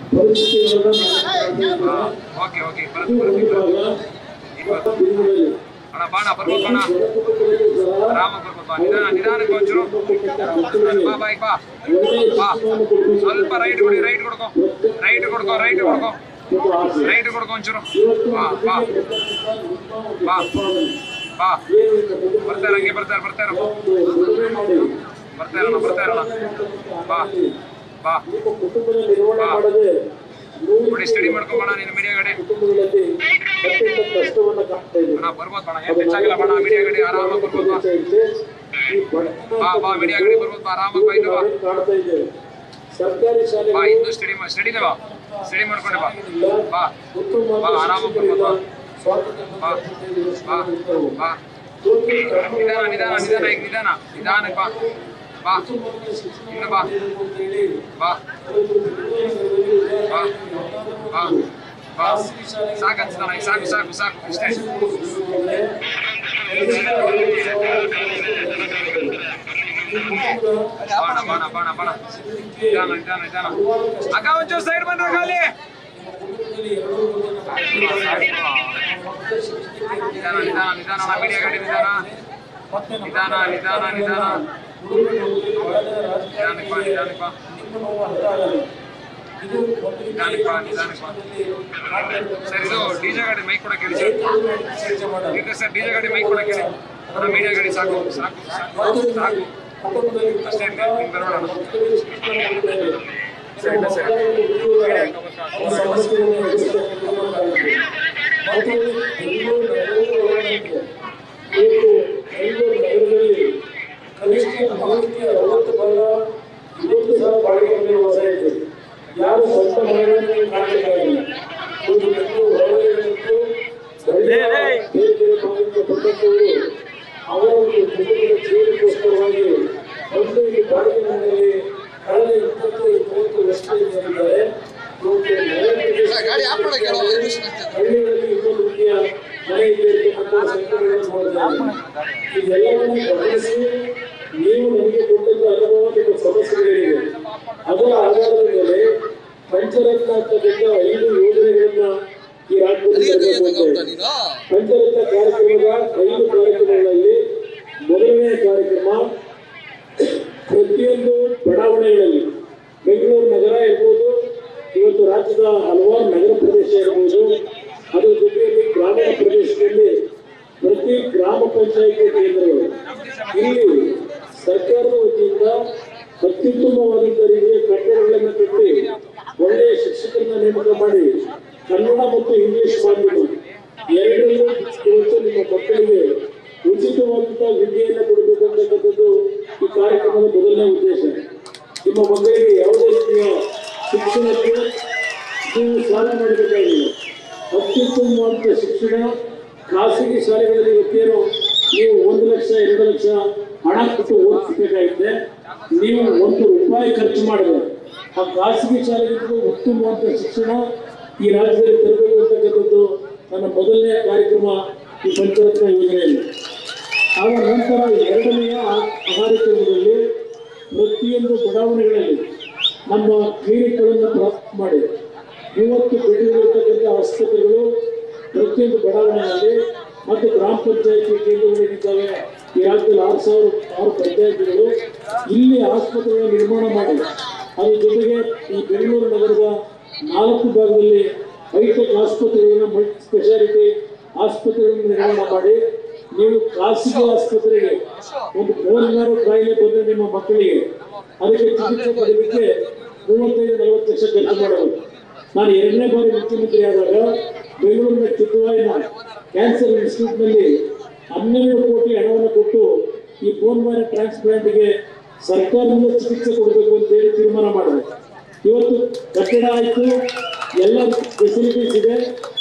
ಪರಿಸ್ಥಿತಿಗಳನ್ನ okay okay ಬರುತ್ತೆ ಬರುತ್ತೆ ಇಪ್ಪತ್ತು ಅಣ್ಣ ಬಾಣ ಬರ್ಬೋದು ಅಣ್ಣ ಆರಾಮ ಬರ್ಬೋದು ಬಾ ನಿಧಾನ ನಿಧಾನಕ್ಕೆ ಒಂಚೂರು ಬಾ ಬಾ ಈಗ ಬಾ ಬಾ ಸ್ವಲ್ಪ ರೈಟ್ ಕೊಡಿ ರೈಟ್ ಕೊಡ್ಕೋ ರೈಟ್ ಕೊಡ್ಕೋ ರೈಟ್ ಕೊಡ್ಕೋ ರೈಟ್ ಕೊಡ್ಕೋ ಒಂಚೂರು ಬಾ ಬಾ ಬಾ ಬಾ ಬರ್ತಾರೆ ಹಂಗೆ ಬರ್ತಾರೆ ಬರ್ತಾರೆ ಬರ್ತಾ ಇರೋಣ ಬರ್ತಾ ಇರೋಣ ಬಾ ಬಾ ಕುಟುಂಬದ ನಿರ್ವಹಣೆ ಮಾಡದೆ ನೋಡಿ ಸ್ಟಡಿ ಮಾಡ್ಕೊಂಬೋಣ ನಿನ್ನ ಮೀಡಿಯಾ ಗಾಡಿ ಕುಟುಂಬಗಳಲ್ಲಿ ಅತ್ಯಂತ ಕಷ್ಟವನ್ನ ಕಾಣ್ತಾ ಇದೆ ಅಣ್ಣ ಬರ್ಬೋದು ಬಣ ಏನ್ ಹೆಚ್ಚಾಗಿಲ್ಲ ಬಣ ಮೀಡಿಯಾ ಗಾಡಿ ಆರಾಮಾಗಿ ಬರ್ಬೋದು ಬಾ ಈ ಬಡತನ ಬಾ ಬಾ ಮೀಡಿಯಾ ಗಾಡಿ ಬರ್ಬೋದು ಬಾ ಆರಾಮಾಗಿ ಬಾ ಇದು ಬಾ ಕಾಣ್ತಾ ಇದ್ದೇವೆ ಸರ್ಕಾರಿ ಬಾ ಶಾಲೆಗಳು ಇನ್ನು ಸ್ಟಡಿ ಮಾಡಿ ಸ್ಟಡಿನೇ ಬಾ ಸ್ಟಡಿ ಮಾಡ್ಕೊಂಡೆ ಬಾ ಬಾ ಉತ್ತಮ ಬಾ ಆರಾಮಾಗಿ ಬರ್ಬೋದು ಬಾ ಸ್ವಾತಂತ್ರ್ಯ ಬಾ ಬಾ ಬಾ ನಿಧಾನ ನಿಧಾನ ನಿಧಾನ ಈಗ ನಿಧಾನ ನಿಧಾನಕ್ಕೆ ಬಾ ಬಾ ಇನ್ನು ಬಾ ಬಾ ಬಾ ಬಾ ಬಾ ಸಾಕು ಅನ್ಸ್ತಾನ ಈಗ ಸಾಕು ಸಾಕು ಸಾಕು ಇಷ್ಟೇ ಬಾಣ ಬಾಣ ಬಾಣ ಬಾಣ ನಿಧಾನ ನಿಧಾನ ನಿಧಾನ ಅಕ್ಕ ಒಂಚೂರು ಸೈಡ್ ಬಂದ್ರೆ ಖಾಲಿ ನಿಧಾನ ನಿಧಾನ ನಿಧಾನ ನಾ ಮೀಡಿಯಾ ಗಾಡಿ ನಿಧಾನ ನಿಧಾನ ನಿಧಾನ ನಿಧಾನ ನಿಧಾನಕ್ಕೆ ಬಾ ನಿಧಾನಕ್ಕೆ ಬಾ ನಿಧಾನಕ್ಕೆ ಬಾ ನಿಧಾನಕ್ಕೆ ಬಾ ಸರ್ ಇದು ಡಿಜೆ ಗಾಡಿ ಮೈಕ್ ಕೊಡಕ್ಕೆ ಹೇಳಿ ಸರ್ ಈಗ ಸರ್ ಡಿಜೆ ಗಾಡಿ ಮೈಕ್ ಕೊಡಕ್ಕೆ ಹೇಳಿ ಅಣ್ಣ ಮೀಡಿಯಾ ಗಾಡಿ ಸಾಕು ಸಾಕು ಸಾಕು ಸಾಕು ಅಷ್ಟೇ ಹಿಂಗೆ ಬರೋಣ ಸರಿ ಇಲ್ಲ ಸರ್ ಮೀಡಿಯಾ ಯಾರು ಸ್ವಂತ ಮನೆಗಳನ್ನು ಕಾಣಲಿಕ್ಕಾಗಿಲ್ಲ ಒಂದು ಬೆಕ್ಕು ಹೊರಗಡೆಗಳಿತ್ತು, ಬೇರೆ ಬೇರೆ ಭಾಗದಿಂದ ಬಂದಂಥವರು ಅವರ ಒಂದು ಕುಟುಂಬದ ಜೀವನಕ್ಕೋಸ್ಕರವಾಗಿ ಒಂದು ಈ ಬಾಡಿಗೆ ಮನೆಯಲ್ಲಿ ಕಳೆದ ಇಪ್ಪತ್ತೈದು ಮೂವತ್ತು ವರ್ಷಗಳಿದ್ದಾರೆ ಇವತ್ತು ನಗರ ಗಾಡಿ ಆಫ್ ಮಾಡಕ್ಕೆ ಹೇಳು, ಐದು ನಿಮಿಷ ಅಷ್ಟೇ. ಹಳ್ಳಿಗಳಲ್ಲಿ ಇನ್ನೊಂದು ರೀತಿಯ ಮನೆ ಇರ್ತಕ್ಕಂಥ ಸಂಘಟನೆಗಳನ್ನು ನೋಡ್ತಾ ಇದ್ದೀವಿ. ಇದೆಲ್ಲವನ್ನು ಗಮನಿಸಿ ನೀವು ನಮಗೆ ಕೊಟ್ಟಂತ ಅನುಭವ ನಿಮ್ಮ ಸಮಸ್ಯೆಗಳಿವೆ ಅದರ ಆಧಾರದ ಮೇಲೆ ಪಂಚರತ್ನ ಅಂತಕ್ಕಂಥ ಐದು ಯೋಜನೆಗಳನ್ನ ಈ ಅಲ್ಲಿಗೆ ಕೈ ಎತ್ತಂಗ ರಾಜ್ಯದಲ್ಲಿ ಹೋಗ್ತಾ ನೀನು ಪಂಚರತ್ನ ಕಾರ್ಯಕ್ರಮದ ಐದು ಕಾರ್ಯಕ್ರಮಗಳಲ್ಲಿ ಮೊದಲನೇ ಕಾರ್ಯಕ್ರಮ ಪ್ರತಿಯೊಂದು ಬಡಾವಣೆಗಳಲ್ಲಿ ಬೆಂಗಳೂರು ನಗರ ಇರ್ಬೋದು ಇವತ್ತು ರಾಜ್ಯದ ಹಲವಾರು ನಗರ ಪ್ರದೇಶ ಇರ್ಬೋದು ಅದರ ಜೊತೆಯಲ್ಲಿ ಗ್ರಾಮೀಣ ಪ್ರದೇಶದಲ್ಲಿ ಪ್ರತಿ ಗ್ರಾಮ ಪಂಚಾಯಿತಿ ಕೇಂದ್ರಗಳು ಇಲ್ಲಿ ಸರ್ಕಾರದ ವತಿಯಿಂದ ಅತ್ಯುತ್ತಮವಾದಂಥ ರೀತಿಯ ಕಟ್ಟಡಗಳನ್ನು ಕಟ್ಟಿ ಒಳ್ಳೆಯ ಶಿಕ್ಷಕರನ್ನ ನೇಮಕ ಮಾಡಿ ಕನ್ನಡ ಮತ್ತು ಇಂಗ್ಲಿಷ್ ಮಾಧ್ಯಮ ಎರಡರಲ್ಲೂ ಇವತ್ತು ನಿಮ್ಮ ಮಕ್ಕಳಿಗೆ ಉಚಿತವಾದಂತಹ ವಿದ್ಯೆಯನ್ನು ಕೊಡಬೇಕು ಅಂತಕ್ಕಂಥದ್ದು ಈ ಕಾರ್ಯಕ್ರಮದ ಮೊದಲನೇ ಉದ್ದೇಶ ನಿಮ್ಮ ಮಕ್ಕಳಿಗೆ ಯಾವುದೇ ರೀತಿಯ ಶಿಕ್ಷಣಕ್ಕೆ ನೀವು ಸಾಲ ಮಾಡಬೇಕಾಗಿಲ್ಲ ಅತ್ಯುತ್ತಮವಾದ ಶಿಕ್ಷಣ ಖಾಸಗಿ ಶಾಲೆಗಳಲ್ಲಿ ಇವತ್ತೇನು ನೀವು ಒಂದು ಲಕ್ಷ ಎರಡು ಲಕ್ಷ ಹಣ ಕೊಟ್ಟು ಓದಿಸಬೇಕಾಗಿದೆ ನೀವು ಒಂದು ರೂಪಾಯಿ ಖರ್ಚು ಮಾಡಿದ್ರೆ ಆ ಖಾಸಗಿ ಶಾಲೆಗಳಿಗೂ ಉತ್ತಮವಾದ ಶಿಕ್ಷಣ ಈ ರಾಜ್ಯದಲ್ಲಿ ತರಬೇಕು ಅಂತಕ್ಕಂಥದ್ದು ನನ್ನ ಮೊದಲನೇ ಕಾರ್ಯಕ್ರಮ ಈ ಪಂಚರತ್ನ ಯೋಜನೆಯಲ್ಲಿ ಆಗ ನಂತರ ಎರಡನೆಯ ಆ ಕಾರ್ಯಕ್ರಮದಲ್ಲಿ ಪ್ರತಿಯೊಂದು ಬಡಾವಣೆಗಳಲ್ಲಿ ನಮ್ಮ ಕ್ಲಿನಿಕ್ಗಳನ್ನು ಪ್ರಾರಂಭ ಮಾಡಿ ಮೂವತ್ತು ಬೆಡ್ಗಳಿರ್ತಕ್ಕಂಥ ಆಸ್ಪತ್ರೆಗಳು ಪ್ರತಿಯೊಂದು ಬಡಾವಣೆಯಲ್ಲಿ ಮತ್ತು ಗ್ರಾಮ ಪಂಚಾಯತಿ ಕೇಂದ್ರಗಳೇನಿದ್ದಾವೆ ಈ ರಾಜ್ಯದಲ್ಲಿ ಆರು ಸಾವಿರ ಆರು ಪಂಚಾಯತಿಗಳು ಇಲ್ಲಿ ಆಸ್ಪತ್ರೆಗಳ ನಿರ್ಮಾಣ ಮಾಡಿ ಅದ್ರ ಜೊತೆಗೆ ಈ ಬೆಂಗಳೂರು ನಗರದ ನಾಲ್ಕು ಭಾಗದಲ್ಲಿ ಹೈಟೆಕ್ ಆಸ್ಪತ್ರೆಗಳನ್ನ ಮಲ್ಟಿ ಸ್ಪೆಷಾಲಿಟಿ ಆಸ್ಪತ್ರೆಗಳನ್ನು ನಿರ್ಮಾಣ ಮಾಡಿ ನೀವು ಖಾಸಗಿ ಆಸ್ಪತ್ರೆಗೆ ಒಂದು ಕೋರಿನಾರು ಕಾಯಿಲೆ ಬಂದರೆ ನಿಮ್ಮ ಮಕ್ಕಳಿಗೆ ಅದಕ್ಕೆ ಚಿಕಿತ್ಸೆ ಪಡೆಯಲಿಕ್ಕೆ ಮೂವತ್ತೈದು ನಲವತ್ತು ಲಕ್ಷ ಖರ್ಚು ಮಾಡಬೇಕು ನಾನು ಎರಡನೇ ಬಾರಿ ಮುಖ್ಯಮಂತ್ರಿ ಆದಾಗ ಬೆಂಗಳೂರಿನ ಚಿಕ್ಕವಾಯಿನ ಕ್ಯಾನ್ಸರ್ ಇನ್ಸ್ಟಿಟ್ಯೂಟ್ನಲ್ಲಿ ಹನ್ನೆರಡು ಕೋಟಿ ಹಣವನ್ನು ಕೊಟ್ಟು ಈ ಬೋನ್ ಮ್ಯಾರೋ ಟ್ರಾನ್ಸ್ಪ್ಲಾಂಟ್ಗೆ ಸರ್ಕಾರದಿಂದ ಚಿಕಿತ್ಸೆ ಕೊಡಬೇಕು ಅಂತ ಹೇಳಿ ತೀರ್ಮಾನ ಮಾಡಿದೆ ಇವತ್ತು ಕಟ್ಟಡ ಆಯಿತು ಎಲ್ಲ ಫೆಸಿಲಿಟೀಸ್ ಇದೆ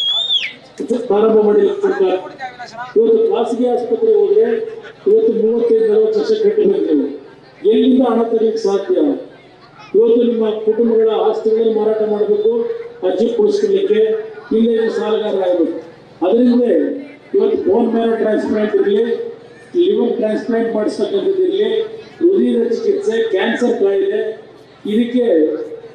ಪ್ರಾರಂಭ ಮಾಡಿಲ್ಲ ಸರ್ಕಾರ ಇವತ್ತು ಖಾಸಗಿ ಆಸ್ಪತ್ರೆ ಹೋದ್ರೆ ಇವತ್ತು ಮೂವತ್ತೈದು ನಲವತ್ತು ಲಕ್ಷ ಕಟ್ಟಬೇಕು ನೀವು ಎಲ್ಲಿಂದ ಹಣ ತರಲಿಕ್ಕೆ ಸಾಧ್ಯ ಇವತ್ತು ನಿಮ್ಮ ಕುಟುಂಬಗಳ ಆಸ್ತಿಗಳನ್ನು ಮಾರಾಟ ಮಾಡಬೇಕು ಅರ್ಜಿ ಪಡಿಸ್ಕೊಳ್ಳಿಕ್ಕೆ ಇಲ್ಲೇ ನೀವು ಸಾಲಗಾರರಾಗಬೇಕು ಅದರಿಂದ ಇವತ್ತು ಬೋನ್ ಮ್ಯಾರೋ ಟ್ರಾನ್ಸ್ಪ್ಲಾಂಟ್ ಇರಲಿ ಲಿವರ್ ಟ್ರಾನ್ಸ್ಪ್ಲಾಂಟ್ ಮಾಡಿಸ್ತಕ್ಕಂಥದ್ದು ಇರಲಿ ಹೃದಯದ ಚಿಕಿತ್ಸೆ ಕ್ಯಾನ್ಸರ್ ಕಾಯಿಲೆ ಇದಕ್ಕೆ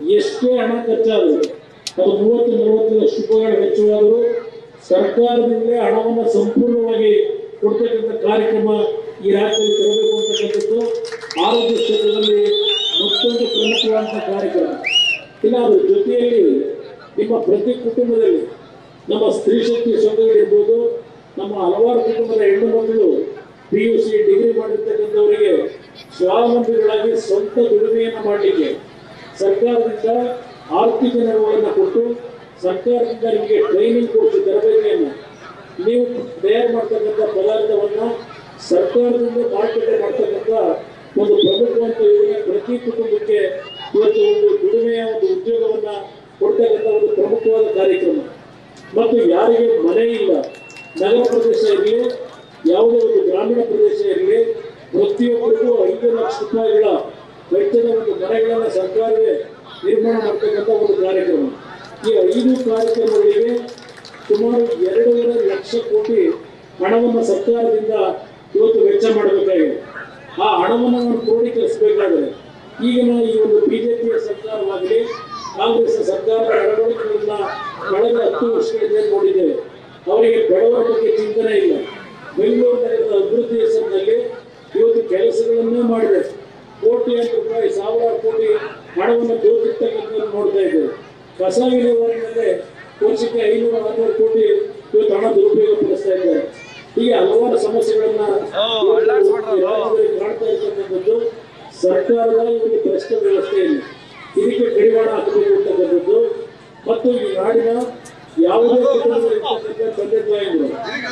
ಎಷ್ಟೇ ಹಣ ಖರ್ಚಾದರೂ ಅದು ಮೂವತ್ತು ನಲವತ್ತು ಲಕ್ಷ ರೂಪಾಯಿಗಳ ವೆಚ್ಚವಾದರೂ ಸರ್ಕಾರದಿಂದಲೇ ಹಣವನ್ನು ಸಂಪೂರ್ಣವಾಗಿ ಕೊಡ್ತಕ್ಕಂಥ ಕಾರ್ಯಕ್ರಮ ಈ ರಾಜ್ಯದಲ್ಲಿ ತರಬೇಕು ಅಂತಕ್ಕಂಥದ್ದು ಆರೋಗ್ಯ ಕ್ಷೇತ್ರದಲ್ಲಿ ಮತ್ತೊಂದು ಪ್ರಮುಖವಾದಂಥ ಕಾರ್ಯಕ್ರಮ ಇನ್ನು ಅದ್ರ ಜೊತೆಯಲ್ಲಿ ನಿಮ್ಮ ಪ್ರತಿ ಕುಟುಂಬದಲ್ಲಿ ನಮ್ಮ ಸ್ತ್ರೀ ಶಕ್ತಿ ಸಂಘಗಳಿರ್ಬೋದು ನಮ್ಮ ಹಲವಾರು ಕುಟುಂಬದ ಹೆಣ್ಣು ಮಕ್ಕಳು ಪಿ ಯು ಸಿ ಡಿಗ್ರಿ ಮಾಡಿರ್ತಕ್ಕಂಥವರಿಗೆ ಸ್ವಾವಲಂಬಿಗಳಾಗಿ ಸ್ವಂತ ದುಡಿಮೆಯನ್ನು ಮಾಡಲಿಕ್ಕೆ ಸರ್ಕಾರದಿಂದ ಆರ್ಥಿಕ ನೆರವನ್ನು ಕೊಟ್ಟು ಸರ್ಕಾರದಿಂದ ನಿಮಗೆ ಟ್ರೈನಿಂಗ್ ಕೊಡಿಸಿ ತರಬೇತಿಯನ್ನು ನೀವು ತಯಾರು ಮಾಡ್ತಕ್ಕಂಥ ಪದಾರ್ಥವನ್ನು ಸರ್ಕಾರದಿಂದ ಮಾರುಕಟ್ಟೆ ಮಾಡ್ತಕ್ಕಂಥ ಒಂದು ಪ್ರಮುಖವಂತ ಯೋಜನೆ ಪ್ರತಿ ಕುಟುಂಬಕ್ಕೆ ಇವತ್ತು ಒಂದು ದುಡಿಮೆಯ ಒಂದು ಉದ್ಯೋಗವನ್ನ ಕೊಡ್ತಕ್ಕಂಥ ಒಂದು ಪ್ರಮುಖವಾದ ಕಾರ್ಯಕ್ರಮ ಮತ್ತು ಯಾರಿಗೆ ಮನೆ ಇಲ್ಲ ನಗರ ಪ್ರದೇಶ ಇರಲಿ ಯಾವುದೇ ಒಂದು ಗ್ರಾಮೀಣ ಪ್ರದೇಶ ಇರಲಿ ಪ್ರತಿಯೊಬ್ಬರಿಗೂ ಐದು ಲಕ್ಷ ರೂಪಾಯಿಗಳ ವೆಚ್ಚದ ಒಂದು ಮನೆಗಳನ್ನು ಸರ್ಕಾರವೇ ನಿರ್ಮಾಣ ಮಾಡ್ತಕ್ಕಂಥ ಒಂದು ಕಾರ್ಯಕ್ರಮ ಈ ಐದು ಕಾರ್ಯಕ್ರಮಗಳಿಗೆ ಸುಮಾರು ಎರಡೂವರೆ ಲಕ್ಷ ಕೋಟಿ ಹಣವನ್ನು ಸರ್ಕಾರದಿಂದ ಇವತ್ತು ವೆಚ್ಚ ಮಾಡಬೇಕಾಗಿದೆ ಆ ಹಣವನ್ನು ನಾವು ಕ್ರೋಢೀಕರಿಸಬೇಕಾದರೆ ಈಗಿನ ಈ ಒಂದು ಬಿಜೆಪಿಯ ಸರ್ಕಾರವಾಗಲಿ ಕಾಂಗ್ರೆಸ್ ಸರ್ಕಾರದ ನಡವಳಿಕೆಗಳನ್ನ ಕಳೆದ ಹತ್ತು ವರ್ಷಗಳಿಂದ ನೋಡಿದ್ದೇವೆ ಅವರಿಗೆ ಬಡವರ ಬಗ್ಗೆ ಚಿಂತನೆ ಇಲ್ಲ ಬೆಂಗಳೂರು ನಗರದ ಅಭಿವೃದ್ಧಿ ಹೆಸರಿನಲ್ಲಿ ಇವತ್ತು ಕೆಲಸಗಳನ್ನೇ ಮಾಡಿದೆ ಕೋಟಿಯಂತ ರೂಪಾಯಿ ಸಾವಿರಾರು ಕೋಟಿ ಹಣವನ್ನು ದೋಚಿರ್ತಕ್ಕಂಥದ್ದು ನೋಡ್ತಾ ಇದ್ದೇವೆ ಕಸ ವಿಲೇವಾರಿನಲ್ಲೇ ವರ್ಷಕ್ಕೆ ಐನೂರು ಆರ್ನೂರು ಕೋಟಿ ಇವತ್ತು ಹಣ ದುರುಪಯೋಗ ಪಡಿಸ್ತಾ ಇದ್ದಾರೆ ಹೀಗೆ ಹಲವಾರು ಸಮಸ್ಯೆಗಳನ್ನ ಇವತ್ತು ಈ ರಾಜ್ಯದಲ್ಲಿ ಕಾಣ್ತಾ ಇರ್ತಕ್ಕಂಥದ್ದು ಸರ್ಕಾರದ ಈ ಒಂದು ಭ್ರಷ್ಟ ವ್ಯವಸ್ಥೆಯಲ್ಲಿ ಇದಕ್ಕೆ ಕಡಿವಾಣ ಹಾಕಬೇಕು ಅಂತಕ್ಕಂಥದ್ದು ಮತ್ತು ಈ ನಾಡಿನ ಯಾವುದೇ ಕುಟುಂಬದಲ್ಲಿರ್ತಕ್ಕಂಥ ತಂದೆ ತಾಯಿಗಳು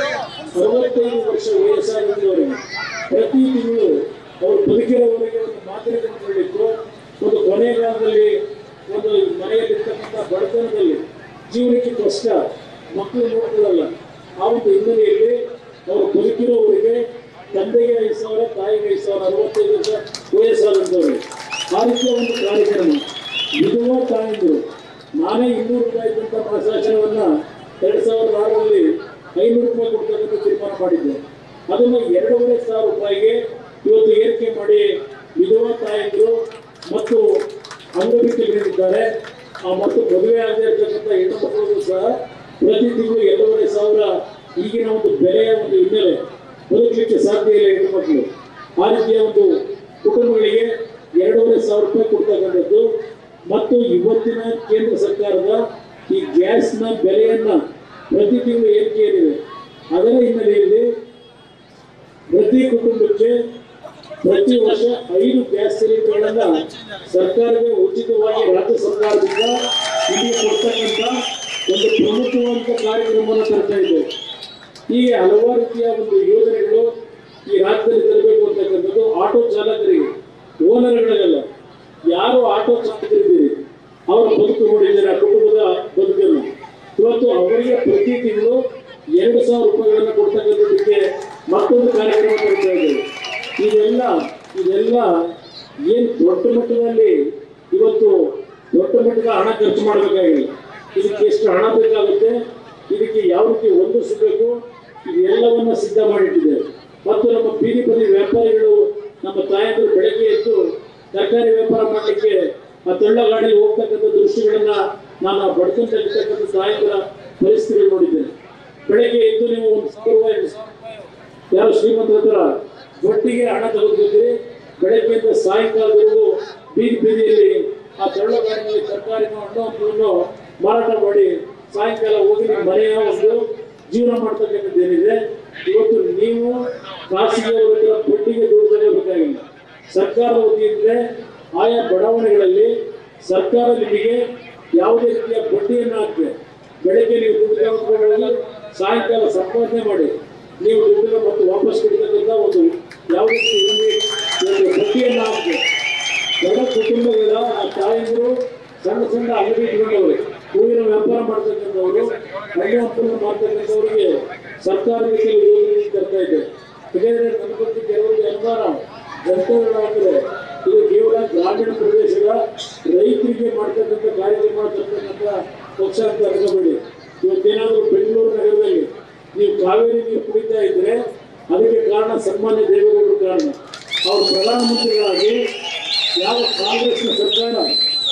ಅರವತ್ತೈದು ವರ್ಷ ವಯಸ್ಸಾಗಿದ್ದವರಿಗೆ ಪ್ರತಿ ತಿಂಗಳು ಅವರು ಬದುಕಿರೋವರೆಗೆ ಒಂದು ಮಾತ್ರೆಗಳನ್ನು ಕೊಡಬೇಕು ಒಂದು ಕೊನೆಗಾಲದಲ್ಲಿ ಒಂದು ಮನೆಯಲ್ಲಿರ್ತಕ್ಕಂಥ ಬಡತನದಲ್ಲಿ ಜೀವನಕ್ಕೆ ಕಷ್ಟ ಮಕ್ಕಳು ನೋಡ್ಕೊಳ್ಳಲ್ಲ ಆ ಒಂದು ಹಿನ್ನೆಲೆಯಲ್ಲಿ ಅವರು ಬದುಕಿರೋವರಿಗೆ ತಂದೆಗೆ ಐದು ಸಾವಿರ ತಾಯಿಗೆ ಐದು ಸಾವಿರ ಅರವತ್ತೈದು ವರ್ಷ ವಯಸ್ಸಾದಂಥವ್ರಿಗೆ ಆ ರೀತಿಯ ಒಂದು ಕಾರ್ಯಕ್ರಮ ವಿಧವಾ ತಾಯಂದಿರು ನಾನೇ ಇನ್ನೂರು ರೂಪಾಯಿ ಇದ್ದಂಥ ಪ್ರಶಾಸನವನ್ನ ಎರಡ್ ಸಾವಿರದ ಆರರಲ್ಲಿ ಐನೂರು ರೂಪಾಯಿ ಕೊಡ್ತಕ್ಕಂಥ ತೀರ್ಮಾನ ಮಾಡಿದ್ದೆ ಅದನ್ನು ಎರಡೂವರೆ ಸಾವಿರ ರೂಪಾಯಿಗೆ ಇವತ್ತು ಏರಿಕೆ ಮಾಡಿ ವಿಧವಾ ತಾಯಂದಿರು ಮತ್ತು ಅಂಗವಿಕಲರಿದ್ದಾರೆ ಆ ಮತ್ತು ಮದುವೆ ಆಗದೆ ಇರ್ತಕ್ಕಂಥ ಹೆಣ್ಣು ಮಕ್ಕಳಿಗೂ ಸಹ ಪ್ರತಿ ತಿಂಗಳು ಎರಡೂವರೆ ಸಾವಿರ ಈಗಿನ ಒಂದು ಬೆಲೆಯ ಒಂದು ಹಿನ್ನೆಲೆ ಬದುಕಲಿಕ್ಕೆ ಸಾಧ್ಯ ಇಲ್ಲ ಹೆಣ್ಣು ಮಕ್ಕಳು ಆ ರೀತಿಯ ಒಂದು ಕುಟುಂಬಗಳಿಗೆ ಎರಡೂವರೆ ಸಾವಿರ ರೂಪಾಯಿ ಕೊಡ್ತಕ್ಕಂಥದ್ದು ಮತ್ತು ಇವತ್ತಿನ ಕೇಂದ್ರ ಸರ್ಕಾರದ ಈ ಗ್ಯಾಸ್ನ ಬೆಲೆಯನ್ನ ಪ್ರತಿ ತಿಂಗಳು ಏರಿಕೆ ಏನಿದೆ ಅದರ ಹಿನ್ನೆಲೆಯಲ್ಲಿ ಪ್ರತಿ ಕುಟುಂಬಕ್ಕೆ ಪ್ರತಿ ವರ್ಷ ಐದು ಗ್ಯಾಸ್ ಸಿಲಿಂಡರ್ಗಳನ್ನ ಸರ್ಕಾರವೇ ಉಚಿತವಾಗಿ ರಾಜ್ಯ ಸರ್ಕಾರದಿಂದ ಇಲ್ಲಿ ಕೊಡ್ತಕ್ಕಂಥ ಒಂದು ಪ್ರಮುಖವಾದ ಕಾರ್ಯಕ್ರಮವನ್ನು ತರ್ತಾ ಇದೆ ಹೀಗೆ ಹಲವಾರು ರೀತಿಯ ಒಂದು ಯೋಜನೆಗಳು ಈ ರಾಜ್ಯದಲ್ಲಿ ತರಬೇಕು ಅಂತಕ್ಕಂಥದ್ದು ಆಟೋ ಚಾಲಕರಿಗೆ ಓನರ್ಗಳಿಗೆಲ್ಲ ಯಾರು ಆಟೋ ಚಾಲಕರಿದ್ದೀರಿ ಅವರ ಬದುಕು ನೋಡಿದ್ದೀರಿ ಆ ಕುಟುಂಬದ ಬದುಕನ್ನು ಇವತ್ತು ಅವರಿಗೆ ಪ್ರತಿ ತಿಂಗಳು ಎರಡು ಸಾವಿರ ರೂಪಾಯಿಗಳನ್ನು ಕೊಡ್ತಕ್ಕಂಥದ್ದಕ್ಕೆ ಮತ್ತೊಂದು ಕಾರ್ಯಕ್ರಮ ತರ್ತಾ ಇದ್ದೇವೆ ಇದೆಲ್ಲ ಇದೆಲ್ಲ ಏನು ದೊಡ್ಡ ಮಟ್ಟದಲ್ಲಿ ಇವತ್ತು ದೊಡ್ಡ ಮಟ್ಟದ ಹಣ ಖರ್ಚು ಮಾಡಬೇಕಾಗಿಲ್ಲ ಇದಕ್ಕೆ ಎಷ್ಟು ಹಣ ಬೇಕಾಗುತ್ತೆ ಇದಕ್ಕೆ ಯಾವ ರೀತಿ ಹೊಂದಿಸಬೇಕು ಇದೆಲ್ಲವನ್ನ ಸಿದ್ಧ ಮಾಡಿಟ್ಟಿದ್ದೇವೆ ಮತ್ತು ನಮ್ಮ ಬೀದಿ ಬದಿ ವ್ಯಾಪಾರಿಗಳು ನಮ್ಮ ತಾಯಂದಿರು ಬೆಳಗ್ಗೆ ಎದ್ದು ತರಕಾರಿ ವ್ಯಾಪಾರ ಮಾಡಲಿಕ್ಕೆ ಆ ತಳ್ಳ ಗಾಡಿ ಹೋಗ್ತಕ್ಕಂಥ ದೃಶ್ಯಗಳನ್ನ ನಾನು ಬಡ್ಕೊಂತ ಇರ್ತಕ್ಕಂಥ ತಾಯಂದಿರ ಪರಿಸ್ಥಿತಿಗಳು ನೋಡಿದ್ದೇನೆ ಬೆಳಗ್ಗೆ ಎದ್ದು ನೀವು ಒಂದು ಸಾವಿರ ರೂಪಾಯಿ ಎರಡು ಸಾವಿರ ರೂಪಾಯಿ ಯಾರು ಶ್ರೀಮಂತರ ಹತ್ರ ಒಟ್ಟಿಗೆ ಹಣ ತೆಗೆದುಕೊಂಡಿರಿ ಬೆಳಗ್ಗೆಯಿಂದ ಸಾಯಂಕಾಲದವರೆಗೂ ಬೀದಿ ಬೀದಿಯಲ್ಲಿ ಆ ತಳ್ಳ ಗಾಡಿನಲ್ಲಿ ತರಕಾರಿನ ಹಣ್ಣು ಹಂಪಲನ್ನು ಮಾರಾಟ ಮಾಡಿ ಸಾಯಂಕಾಲ ಹೋಗಿ ನಿಮ್ಮ ಮನೆಯ ಒಂದು ಜೀವನ ಮಾಡ್ತಕ್ಕಂಥದ್ದು ಏನಿದೆ ಇವತ್ತು ನೀವು ಖಾಸಗಿಯವರ ಹತ್ರ ಬಡ್ಡಿಗೆ ದುಡ್ಡು ತಗೋಬೇಕಾಗಿಲ್ಲ ಸರ್ಕಾರದ ವತಿಯಿಂದ ಆಯಾ ಬಡಾವಣೆಗಳಲ್ಲಿ ಸರ್ಕಾರ ನಿಮಗೆ ಯಾವುದೇ ರೀತಿಯ ಬಡ್ಡಿಯನ್ನು ಹಾಕ್ತದೆ ಬೆಳಗ್ಗೆ ನೀವು ದುಡ್ಡು ತೆಗೆದುಕೊಂಡು ಸಾಯಂಕಾಲ ಸಂಪಾದನೆ ಮಾಡಿ ನೀವು ದುಡ್ಡನ್ನ ಮತ್ತು ವಾಪಸ್ ಕೊಡ್ತಕ್ಕಂಥ ಒಂದು ಯಾವುದೇ ರೀತಿ ಒಂದು ಬಡ್ಡಿಯನ್ನು ಹಾಕ್ತದೆ ಬಡ ಕುಟುಂಬಗಳ ಆ ತಾಯಂದಿರು ಸಣ್ಣ ಸಣ್ಣ ಅಂಗಡಿ ಇಟ್ಕೊಂಡವರು ಹೂವಿನ ವ್ಯಾಪಾರ ಮಾಡ್ತಕ್ಕಂಥವರು ಹಣ್ಣು ಹಂಪನ್ನು ಮಾಡ್ತಕ್ಕಂಥವರಿಗೆ ಸರ್ಕಾರದ ಕೆಲವು ಯೋಜನೆ ತರ್ತಾ ಇದೆ ಯಾಕಂದ್ರೆ ನನ್ನ ಬಗ್ಗೆ ಕೆಲವರಿಗೆ ಅನುದಾನ ಜನತೆಗಳಾಗ್ತದೆ ಇದು ಕೇವಲ ಗ್ರಾಮೀಣ ಪ್ರದೇಶದ ರೈತರಿಗೆ ಮಾಡ್ತಕ್ಕಂಥ ಕಾರ್ಯಕ್ರಮ ತರ್ತಕ್ಕಂಥ ಪಕ್ಷ ಅಂತ ಅನ್ಕೋಬೇಡಿ ಇವತ್ತೇನಾದರೂ ಬೆಂಗಳೂರು ನಗರದಲ್ಲಿ ನೀವು ಕಾವೇರಿ ನೀರು ಕುಡಿತಾ ಇದ್ರೆ ಅದಕ್ಕೆ ಕಾರಣ ಸನ್ಮಾನ್ಯ ದೇವೇಗೌಡರು ಕಾರಣ ಅವರು ಪ್ರಧಾನಮಂತ್ರಿಗಳಾಗಿ ಯಾವ ಕಾಂಗ್ರೆಸ್ನ ಸರ್ಕಾರ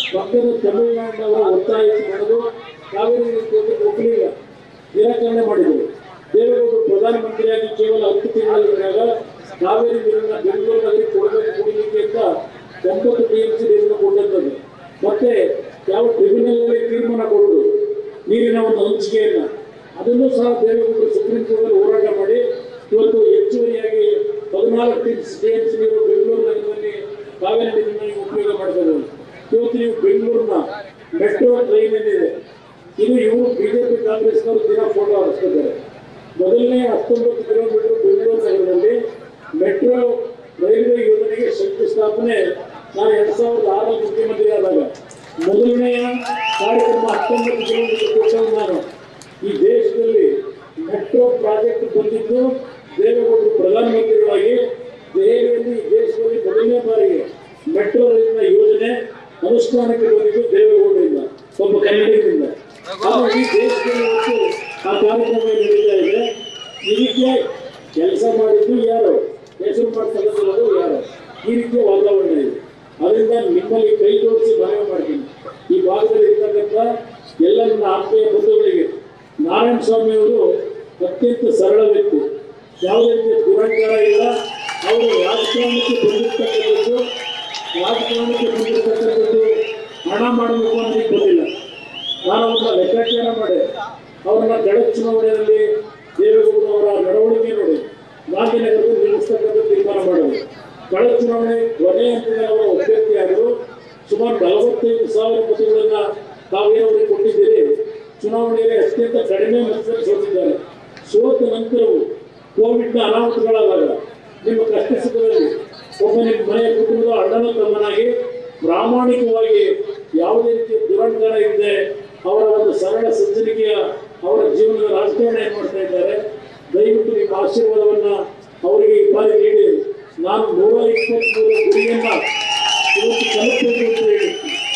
ಪಕ್ಕದ ತಮಿಳುನಾಡಿನವರ ಒತ್ತಾಯ ಪಡೆದು ಕಾವೇರಿ ನೀತಿಯಲ್ಲಿ ಒಪ್ಪಲಿಲ್ಲ ನಿರಾಕರಣೆ ಮಾಡಿದರು ದೇವೇಗೌಡರು ಪ್ರಧಾನಮಂತ್ರಿಯಾಗಿ ಕೇವಲ ಹತ್ತು ತಿಂಗಳಿದ್ದಾಗ ಕಾವೇರಿ ನೀರನ್ನ ಬೆಂಗಳೂರು ನಗರಕ್ಕೆ ಕೊಡಬೇಕು ಕುಡಿಲಿಕ್ಕೆ ಅಂತ ಒಂಬತ್ತು ಟಿಎಂಸಿ ನೀರನ್ನು ಕೊಟ್ಟಂತದ್ದು ಮತ್ತೆ ಯಾವ ಟ್ರಿಬ್ಯುನಲ್ ನಲ್ಲಿ ತೀರ್ಮಾನ ಕೊಡೋದು ನೀರಿನ ಒಂದು ಹಂಚಿಕೆಯನ್ನ ಅದನ್ನು ಸಹ ದೇವೇಗೌಡರು ಸುಪ್ರೀಂ ಕೋರ್ಟ್ ಅಲ್ಲಿ ಹೋರಾಟ ಮಾಡಿ ಇವತ್ತು ಹೆಚ್ಚುವರಿಯಾಗಿ ಹದಿನಾಲ್ಕು ಟಿಎಂಸಿ ನೀರು ಬೆಂಗಳೂರು ನಗರದಲ್ಲಿ ಕಾವೇರಿ ನೀರನ್ನ ನೀವು ಉಪಯೋಗ ಮಾಡ್ಬೋದು ಇವತ್ತು ನೀವು ಬೆಂಗಳೂರಿನ ಮೆಟ್ರೋ ಟ್ರೈನ್ ಏನಿದೆ ಇದು ಇವರು ಬಿಜೆಪಿ ಕಾಂಗ್ರೆಸ್ನವರು ದಿನ ಫೋಟೋ ಹಾರಿಸ್ತಿದ್ದಾರೆ ಮೊದಲನೇ ಹತ್ತೊಂಬತ್ತು ಕಿಲೋಮೀಟರ್ ಬೆಂಗಳೂರು ನಗರದಲ್ಲಿ ಮೆಟ್ರೋ ರೈಲ್ವೆ ಯೋಜನೆಗೆ ಶಂಕುಸ್ಥಾಪನೆ ನಾನು ಎರಡ್ ಸಾವಿರದ ಆರಲ್ಲಿ ಮುಖ್ಯಮಂತ್ರಿ ಆದಾಗ ಮೊದಲನೆಯ ಕಾರ್ಯಕ್ರಮ ಹತ್ತೊಂಬತ್ತು ಕಿಲೋಮೀಟರ್ ಕೊಟ್ಟವು ನಾನು ಈ ದೇಶದಲ್ಲಿ ಮೆಟ್ರೋ ಪ್ರಾಜೆಕ್ಟ್ ಬಂದಿದ್ದು ದೇವೇಗೌಡರು ಪ್ರಧಾನಮಂತ್ರಿಗಳಾಗಿ ದೆಹಲಿಯಲ್ಲಿ ಈ ದೇಶದಲ್ಲಿ ಮೊದಲನೇ ಬಾರಿಗೆ ಮೆಟ್ರೋ ರೈಲಿನ ಯೋಜನೆ ಅನುಷ್ಠಾನಕ್ಕೆ ಬಂದಿದ್ದು ದೇವೇಗೌಡರಿಂದ ಒಬ್ಬ ಕನ್ನಡಿಗರಿಂದ ಹಾಗಾಗಿ ದೇಶದಲ್ಲಿ ಇವತ್ತು ಆ ಕಾರ್ಯಕ್ರಮ ನಡೀತಾ ಇದೆ ಈ ರೀತಿಯ ಕೆಲಸ ಮಾಡಿದ್ದು ಯಾರು ಹೆಸರು ಮಾಡ್ತಕ್ಕಂಥದ್ದು ಯಾರು ಈ ರೀತಿಯ ವಾತಾವರಣ ಇದೆ ಅದರಿಂದ ನಿಮ್ಮಲ್ಲಿ ಕೈ ಜೋಡಿಸಿ ಮನವಿ ಮಾಡ್ತೀನಿ ಈ ಭಾಗದಲ್ಲಿ ಇರ್ತಕ್ಕಂಥ ಎಲ್ಲ ನನ್ನ ಆತ್ಮೀಯ ಬಂಧುಗಳಿಗೆ ನಾರಾಯಣ ಸ್ವಾಮಿ ಅವರು ಅತ್ಯಂತ ಸರಳ ವ್ಯಕ್ತಿ ಯಾವುದೇ ರೀತಿಯ ದುರಂಕಾರ ಇಲ್ಲ ಅವರು ರಾಜಕಾರಣಕ್ಕೆ ಬಂದಿರ್ತಕ್ಕಂಥದ್ದು ರಾಜಕಾರಣಕ್ಕೆ ಬಂದಿರ್ತಕ್ಕಂಥದ್ದು ಹಣ ಮಾಡಬೇಕು ಅನ್ನೋದಕ್ಕೆ ಬಂದಿಲ್ಲ ನಾನು ಅವ್ರನ್ನ ಲೆಕ್ಕಾಚಾರ ಮಾಡಿ ಅವ್ರನ್ನ ಗಡಕ್ ಚುನಾವಣೆಯಲ್ಲಿ ದೇವೇಗೌಡ ಅವರ ನಡವಳಿಕೆ ನೋಡಿ ಗಾಂಧಿನಗರದಲ್ಲಿ ನಿಲ್ಲಿಸ್ತಕ್ಕಂಥ ತೀರ್ಮಾನ ಮಾಡೋದು ಕಳೆದ ಚುನಾವಣೆ ಕೊನೆ ಹಂತದಲ್ಲಿ ಅವರ ಅಭ್ಯರ್ಥಿಯಾದರು ಸುಮಾರು ನಲವತ್ತೈದು ಸಾವಿರ ಮತಗಳನ್ನ ತಾವೇನವರಿಗೆ ಕೊಟ್ಟಿದ್ದೀರಿ ಚುನಾವಣೆಯಲ್ಲಿ ಅತ್ಯಂತ ಕಡಿಮೆ ಮತದಲ್ಲಿ ಸೋತಿದ್ದಾರೆ ಸೋತ ನಂತರವೂ ಕೋವಿಡ್ನ ಅನಾಹುತಗಳಾದಾಗ ನಿಮ್ಮ ಕಷ್ಟ ಸುಖದಲ್ಲಿ ಒಬ್ಬ ನಿಮ್ಮ ಮನೆಯ ಕುಟುಂಬದ ಅಣ್ಣನ ತಮ್ಮನಾಗಿ ಪ್ರಾಮಾಣಿಕವಾಗಿ ಯಾವುದೇ ರೀತಿಯ ದುರಂಕಾರ ಇಲ್ಲದೆ ಅವರ ಒಂದು ಸರಳ ಸಜ್ಜನಿಕೆಯ ಅವರ ಜೀವನದ ರಾಜಕಾರಣ ಏನ್ ಮಾಡ್ತಾ ಇದ್ದಾರೆ ದಯವಿಟ್ಟು ನಿಮ್ಮ ಆಶೀರ್ವಾದವನ್ನ ಅವರಿಗೆ ಈ ಬಾರಿ ನೀಡಿ ನಾನು ನೂರ ಇಪ್ಪತ್ಮೂರು ಗುರಿಯನ್ನ ಇವತ್ತು ತಲುಪಬೇಕು ಅಂತ ಹೇಳಿ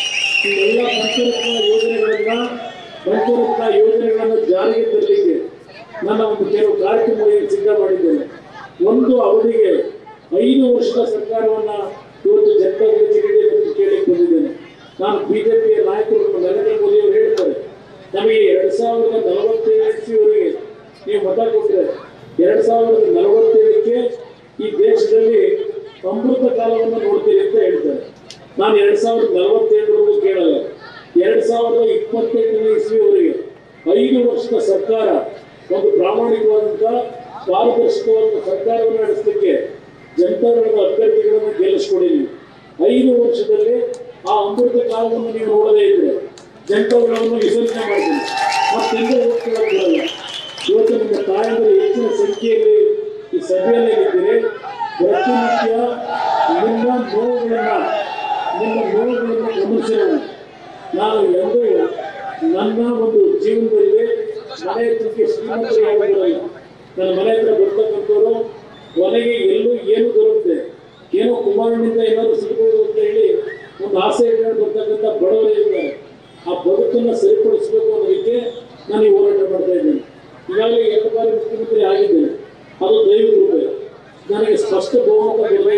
ಈ ಎಲ್ಲ ಪಂಚರತ್ನ ಯೋಜನೆಗಳನ್ನ ಪಂಚರತ್ನ ಯೋಜನೆಗಳನ್ನು ಜಾರಿಗೆ ತರಲಿಕ್ಕೆ ನನ್ನ ಒಂದು ಕೆಲವು ಕಾರ್ಯಕ್ರಮಗಳನ್ನು ಸಿದ್ಧ ಮಾಡಿದ್ದೇನೆ ಒಂದು ಅವಧಿಗೆ ಐದು ವರ್ಷದ ಸರ್ಕಾರವನ್ನ ಇವತ್ತು ಜನತಾ ಗೆಲ್ಲಿಸಿದೆ ಎಂದು ಕೇಳಲಿಕ್ಕೆ ಬಂದಿದ್ದೇನೆ ನಾನು ಬಿಜೆಪಿಯ ನಾಯಕರು ನರೇಂದ್ರ ಮೋದಿ ಅವರು ಹೇಳ್ತಾರೆ ನಮಗೆ ಎರಡ್ ಸಾವಿರದ ನಲವತ್ತೇಳು ಇಸ್ವಿವರೆಗೆ ನೀವು ಮತ ಕೊಟ್ಟರೆ ಎರಡ್ ಸಾವಿರದ ನಲವತ್ತೇಳಕ್ಕೆ ಈ ದೇಶದಲ್ಲಿ ಅಮೃತ ಕಾಲವನ್ನು ನೋಡ್ತೀರಿ ಅಂತ ಹೇಳ್ತಾರೆ ನಾನು ಎರಡ್ ಸಾವಿರದ ನಲವತ್ತೇಳರವರೆಗೂ ಕೇಳಲ್ಲ ಎರಡ್ ಸಾವಿರದ ಇಪ್ಪತ್ತೆಂಟನೇ ಇಸ್ವಿವರೆಗೆ ಐದು ವರ್ಷದ ಸರ್ಕಾರ ಒಂದು ಪ್ರಾಮಾಣಿಕವಾದಂತ ಪಾರದರ್ಶಕವಾದ ಸರ್ಕಾರವನ್ನು ನಡೆಸಲಿಕ್ಕೆ ಜನತಾದಳದ ಅಭ್ಯರ್ಥಿಗಳನ್ನು ಗೆಲ್ಲಿಸ್ಕೊಡಿದ್ವಿ ಐದು ವರ್ಷದಲ್ಲಿ ಆ ಅಮೃತ ಕಾಲವನ್ನು ನೀವು ನೋಡದೇ ಇದ್ರೆ ಜನತಾದಳವನ್ನು ವಿಸರ್ಜನೆ ಮಾಡ್ತೀನಿ ಮತ್ತೆಂದು ಹೋಗ್ಕೊಳ್ಳೋದಿಲ್ಲ ಇವತ್ತು ನಿಮ್ಮ ತಾಯಂದಿರು ಹೆಚ್ಚಿನ ಸಂಖ್ಯೆಯಲ್ಲಿ ಈ ಸಭೆಯಲ್ಲಿ ಇದ್ದೀರಿ ಪ್ರತಿನಿತ್ಯ ನಿಮ್ಮ ನೋವುಗಳನ್ನ ನಿಮ್ಮ ನೋವುಗಳನ್ನು ಗಮನಿಸಿರೋಣ ನಾನು ಎಂದೂ ನನ್ನ ಒಂದು ಜೀವನದಲ್ಲಿ ಮನೆ ಹತ್ರಕ್ಕೆ ಶ್ರೀಮಂತರಾಗಿರಲ್ಲ ನನ್ನ ಮನೆ ಹತ್ರ ಬರ್ತಕ್ಕಂಥವ್ರು ಕೊನೆಗೆ ಎಲ್ಲೂ ಏನು ದೊರಕುತ್ತೆ ಏನೋ ಕುಮಾರನಿಂದ ಏನಾದ್ರು ಸಿಗಬಹುದು ಅಂತ ಹೇಳಿ ಒಂದು ಆಸೆ ಇಟ್ಕೊಂಡು ಬರ್ತಕ್ಕಂಥ ಬಡವರೇ ಇದ್ದಾರೆ ಆ ಬದುಕನ್ನ ಸರಿಪಡಿಸಬೇಕು ಅನ್ನೋದಕ್ಕೆ ನಾನು ಈ ಹೋರಾಟ ಮಾಡ್ತಾ ಇದ್ದೇನೆ ಈಗಾಗಲೇ ಎರಡು ಬಾರಿ ಮುಖ್ಯಮಂತ್ರಿ ಆಗಿದ್ದೇನೆ ಅದು ದೈವ ಕೃಪೆ ನನಗೆ ಸ್ಪಷ್ಟ ಬಹುಮತ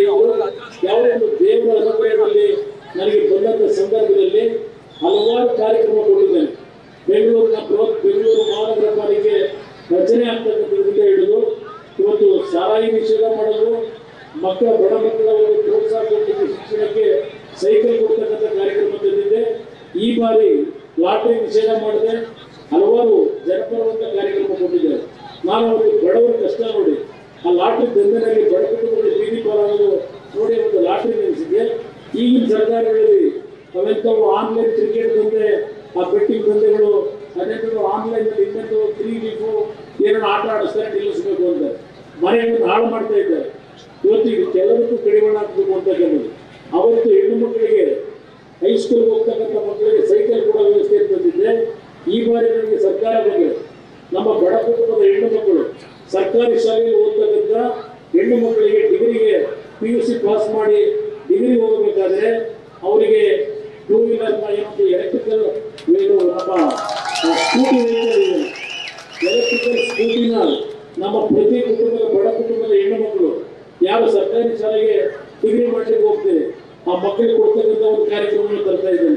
ಬರಬೇಕು ಯಾವುದೇ ಒಂದು ದೇವರ ಅನುಗ್ರಹದಲ್ಲಿ ನನಗೆ ಬಂದಂತ ಸಂದರ್ಭದಲ್ಲಿ ಹಲವಾರು ಕಾರ್ಯಕ್ರಮ ಕೊಟ್ಟಿದ್ದೇನೆ ಬೆಂಗಳೂರಿನ ಬೃಹತ್ ಬೆಂಗಳೂರು ಮಹಾನಗರ ಪಾಲಿಕೆ ರಚನೆ ಆಗ್ತಕ್ಕಂಥದ್ರಿಂದ ಹಿಡಿದು ಇವತ್ತು ಸಾರಾಯಿ ನಿಷೇಧ ಮಾಡೋದು ಮಕ್ಕಳ ಬಡ ಮಕ್ಕಳ ಒಂದು ಪ್ರೋತ್ಸಾಹ ಕೊಡಲಿಕ್ಕೆ ಶಿಕ್ಷಣಕ್ಕೆ ಸೈಕಲ್ ಕೊಡ್ತಕ್ಕಂಥ ಕಾರ್ಯಕ್ರಮ ತಂದಿದ್ದೆ ಈ ಬಾರಿ ಲಾಟರಿ ನಿಷೇಧ ಮಾಡಿದೆ ಹಲವಾರು ಜನಪರವಂತ ಕಾರ್ಯಕ್ರಮ ಕೊಟ್ಟಿದ್ದಾರೆ ನಾನು ಒಂದು ಬಡವರ ಕಷ್ಟ ನೋಡಿ ಆ ಲಾಟ್ರಿ ದಂಧೆನಲ್ಲಿ ಬಡ ಕುಟುಂಬಗಳು ಬೀದಿ ಪಾಲಾಗೋದು ನೋಡಿ ಒಂದು ಲಾಟ್ರಿ ನಿಲ್ಲಿಸಿದೆ ಈಗಿನ ಸರ್ಕಾರಗಳಲ್ಲಿ ಅವೆಂಥವು ಆನ್ಲೈನ್ ಕ್ರಿಕೆಟ್ ದಂಧೆ ಆ ಬೆಟ್ಟಿಂಗ್ ದಂಧೆಗಳು ಅದೆಂಥದ್ದು ಆನ್ಲೈನ್ ಇನ್ನೊಂದು ತ್ರೀ ಲೀಫು ಏನೋ ಆಟ ಆಡಿಸ್ತಾರೆ ನಿಲ್ಲಿಸಬೇಕು ಅಂತ ಮನೆಯನ್ನು ಹಾಳು ಮಾಡ್ತಾ ಇದ್ದಾರೆ ಇವತ್ತು ಇದು ಕೆಲವಕ್ಕೂ ಕಡಿವಾಣ ಹಾಕಬೇಕು ಅಂತ ಕೆಲವರು ಅವತ್ತು ಹೆಣ್ಣು ಮಕ್ಕಳಿಗೆ ಹೈಸ್ಕೂಲ್ಗೆ ಹೋಗ್ತಕ್ಕಂಥ ಮಕ್ಕಳಿಗೆ ಸೈಕಲ್ ಕೊಡೋ ವ್ಯವಸ್ಥೆ ಬಂದಿದೆ ಈ ಬಾರಿ ನನಗೆ ಸರ್ಕಾರ ಬಂದಿದೆ ನಮ್ಮ ಬಡ ಕುಟುಂಬದ ಹೆಣ್ಣು ಮಕ್ಕಳು ಸರ್ಕಾರಿ ಶಾಲೆಯಲ್ಲಿ ಓದ್ತಕ್ಕಂಥ ಹೆಣ್ಣು ಮಕ್ಕಳಿಗೆ ಡಿಗ್ರಿಗೆ ಪಿ ಯು ಸಿ ಪಾಸ್ ಮಾಡಿ ಡಿಗ್ರಿ ಹೋಗಬೇಕಾದ್ರೆ ಅವರಿಗೆ ಟೂ ವೀಲರ್ನ ಏನೊಂದು ಎಲೆಕ್ಟ್ರಿಕಲ್ ಏನು ನಮ್ಮ ಸ್ಕೂಟಿ ವೆಹಿಕಲ್ ಇದೆ ಎಲೆಕ್ಟ್ರಿಕಲ್ ಸ್ಕೂಟಿನ ನಮ್ಮ ಪ್ರತಿ ಕುಟುಂಬದ ಬಡ ಕುಟುಂಬದ ಹೆಣ್ಣು ಮಕ್ಕಳು ಯಾರು ಸರ್ಕಾರಿ ಶಾಲೆಗೆ ಡಿಗ್ರಿ ಮಾಡ್ಲಿಕ್ಕೆ ಹೋಗ್ತೇವೆ ಆ ಮಕ್ಕಳಿಗೆ ಕೊಡ್ತಕ್ಕಂಥ ಒಂದು ಕಾರ್ಯಕ್ರಮವನ್ನು ತರ್ತಾ ಇದ್ದೇನೆ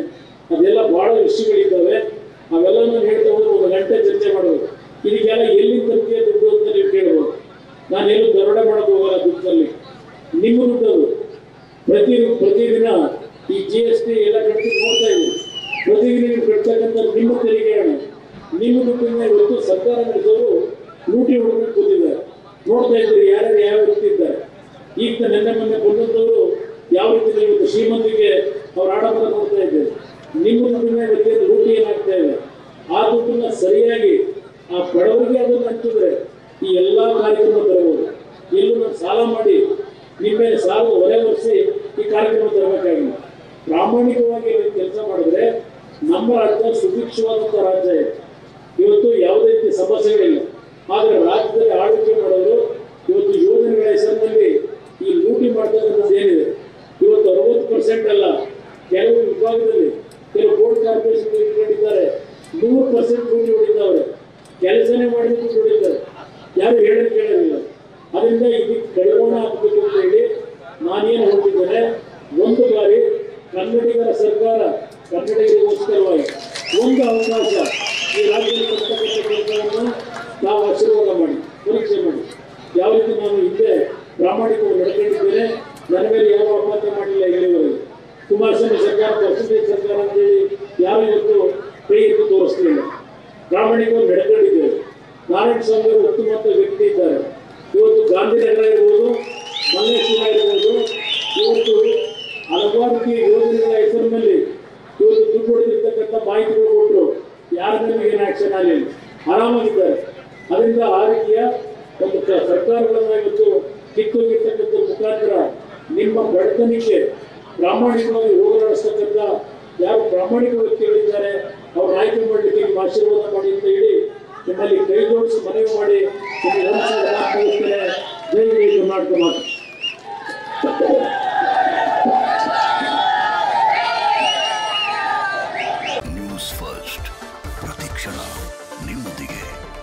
ಅದೆಲ್ಲ ಬಹಳ ವಿಷಯಗಳಿದ್ದಾವೆ ಅವೆಲ್ಲ ನಾನು ಹೇಳ್ತಾ ಹೋದ್ರೆ ಒಂದು ಗಂಟೆ ಚರ್ಚೆ ಮಾಡಬೇಕು ಇದಕ್ಕೆಲ್ಲ ಎಲ್ಲಿ ತರ್ತೀಯ ದುಡ್ಡು ಅಂತ ನೀವು ಕೇಳ್ಬೋದು ನಾನೆಲ್ಲೂ ದರೋಡೆ ಮಾಡೋದು ಹೋಗಲ್ಲ ದುಡ್ಡಲ್ಲಿ ನಿಮ್ಮ ದುಡ್ಡದು ಪ್ರತಿ ಪ್ರತಿದಿನ ಈ ಜಿ ಎಸ್ ಟಿ ಎಲ್ಲ ಕಟ್ಟಿ ನೋಡ್ತಾ ಇದ್ದೀವಿ ಪ್ರತಿದಿನ ನೀವು ಕಟ್ತಕ್ಕಂಥ ನಿಮ್ಮ ತೆರಿಗೆ ಹಣ ನಿಮ್ಮ ದುಡ್ಡಿನ ಇವತ್ತು ಸರ್ಕಾರ ನಡೆಸೋರು ಲೂಟಿ ಹೊಡೆದು ಕೂತಿದ್ದಾರೆ ನೋಡ್ತಾ ಇದ್ದೀರಿ ಯಾರ್ಯಾರು ಯಾವ ರೀತಿ ಇದ್ದಾರೆ ಈಗ ನಿನ್ನೆ ಮೊನ್ನೆ ಬಂದಂಥವರು ಯಾವ ರೀತಿ ಇವತ್ತು ಶ್ರೀಮಂತಿಗೆ ಅವ್ರ ಆಡಂಬರ ನೋಡ್ತಾ ಇದ್ದೇವೆ ನಿಮ್ಮ ದುಡ್ಡಿನ ಬಗ್ಗೆ ಲೂಟಿ ಏನಾಗ್ತಾ ಇದೆ ಆ ದುಡ್ಡನ್ನ ಸರಿಯಾಗಿ ಆ ಬಡವರಿಗೆ ಅದನ್ನು ಹಂಚಿದ್ರೆ ಈ ಎಲ್ಲಾ ಕಾರ್ಯಕ್ರಮ ತರಬಹುದು ಎಲ್ಲೂ ನಾನು ಸಾಲ ಮಾಡಿ ನಿಮ್ಮ ಮೇಲೆ ಸಾಲ ಹೊರೆ ಹೊರಿಸಿ ಈ ಕಾರ್ಯಕ್ರಮ ತರಬೇಕಾಗಿಲ್ಲ ಪ್ರಾಮಾಣಿಕವಾಗಿ ನೀವು ಕೆಲಸ ಮಾಡಿದ್ರೆ ನಮ್ಮ ರಾಜ್ಯ ಸುಭಿಕ್ಷವಾದಂಥ ರಾಜ್ಯ ಇದೆ ಇವತ್ತು ಯಾವುದೇ ರೀತಿ ಸಮಸ್ಯೆಗಳಿಲ್ಲ ಆದರೆ ರಾಜ್ಯದಲ್ಲಿ ಆಳ್ವಿಕೆ ಮಾಡೋರು ಇವತ್ತು ಯೋಜನೆಗಳ ಹೆಸರಿನಲ್ಲಿ ಈ ಲೂಟಿ ಮಾಡ್ತಕ್ಕಂಥದ್ದು ಏನಿದೆ ಇವತ್ತು ಅರವತ್ತು ಪರ್ಸೆಂಟ್ ಅಲ್ಲ ಕೆಲವು ವಿಭಾಗದಲ್ಲಿ ಕೆಲವು ಬೋರ್ಡ್ ಕಾರ್ಪೊರೇಷನ್ ಇಟ್ಕೊಂಡಿದ್ದಾರೆ ನೂರು ಪರ್ಸೆಂಟ್ ಲೂಟಿ ಹೊಡಿತಾವ್ರೆ ಕೆಲಸನೇ ಮಾಡಿದ್ದು ಹೊಡಿತಾರೆ ಯಾರು ಹೇಳೋದು ಕೇಳೋದಿಲ್ಲ ಅದರಿಂದ ಇದಕ್ಕೆ ಕಡಿವಾಣ ಹಾಕಬೇಕು ಅಂತ ಹೇಳಿ ನಾನೇನು ಹೊರಟಿದ್ದೇನೆ ಒಂದು ಬಾರಿ ಕನ್ನಡಿಗರ ಸರ್ಕಾರ ಕನ್ನಡಿಗರಿಗೋಸ್ಕರವಾಗಿ ಒಂದು ಅವಕಾಶ ಈ ರಾಜ್ಯದಲ್ಲಿ ಬರ್ತಕ್ಕಂಥ ಕೆಲಸವನ್ನು ನಾವು ಆಶೀರ್ವಾದ ಮಾಡಿ ಪರೀಕ್ಷೆ ಮಾಡಿ ಯಾವ ರೀತಿ ನಾನು ಹಿಂದೆ ಪ್ರಾಮಾಣಿಕವಾಗಿ ನಡ್ಕೊಂಡಿದ್ದೇನೆ ನನ್ನ ಮೇಲೆ ಯಾವ ಅಪರಾಧ ಮಾಡಿಲ್ಲ ಇಲ್ಲಿವರೆಗೆ ಕುಮಾರಸ್ವಾಮಿ ಸರ್ಕಾರ ಪರ್ಸೆಂಟೇಜ್ ಸರ್ಕಾರ ಅಂತೇಳಿ ಯಾರು ಇವತ್ತು ಕೈ ಎತ್ತು ತೋರಿಸ್ಲಿಲ್ಲ ಪ್ರಾಮಾಣಿಕವಾಗಿ ನಡ್ಕೊಂಡಿದ್ದೇವೆ ನಾರಾಯಣ ಸ್ವಾಮಿ ಅವರು ಉತ್ತಮ ವ್ಯಕ್ತಿ ಇದ್ದಾರೆ ಇವತ್ತು ಗಾಂಧಿನಗರ ಇರ್ಬೋದು ಮಲ್ಲೇಶ್ವರ ಇರ್ಬೋದು ಇವತ್ತು ಹಲವಾರು ರೀತಿಯ ಯೋಜನೆಗಳ ಹೆಸರಿನಲ್ಲಿ ಇವತ್ತು ದುಡ್ಡು ಹೊಡೆದಿರ್ತಕ್ಕಂಥ ಮಾಹಿತಿಗಳು ಕೊಟ್ಟರು ಯಾರ ಮೇಲೆ ಏನು ಆಕ್ಷನ್ ಆಗಲಿಲ್ಲ ಆರಾಮಾಗಿದ್ದಾರೆ ಅದರಿಂದ ಆ ರೀತಿಯ ಒಂದು ಕ- ಸರ್ಕಾರಗಳನ್ನ ಇವತ್ತು ಕಿತ್ತೋಗಿರ್ತಕ್ಕಂಥ ಮುಖಾಂತರ ನಿಮ್ಮ ಬಡತನಕ್ಕೆ ಪ್ರಾಮಾಣಿಕವಾಗಿ ಹೋಗಲಾಡಿಸ್ತಕ್ಕಂಥ ಯಾರು ಪ್ರಾಮಾಣಿಕ ವ್ಯಕ್ತಿಗಳಿದ್ದಾರೆ ಅವ್ರ ಆಯ್ಕೆ ಮಾಡಲಿಕ್ಕೆ ನಿಮ್ಮ ಆಶೀರ್ವಾದ ಮಾಡಿ ಅಂತ ಹೇಳಿ ನಿಮ್ಮಲ್ಲಿ ಕೈ ಜೋಡಿಸಿ ಮನವಿ ಮಾಡಿ ನಿಮಗೆ ವಂಚಿಸಿದ ಮಾತು ಮುಗಿಸ್ತೇನೆ. ಜೈ ಜೈ ಕರ್ನಾಟಕ ಮಾತು ನ್ಯೂಸ್ ಫಸ್ಟ್ ಪ್ರತಿಕ್ಷಣ ನಿಮ್ಮೊಂದಿಗೆ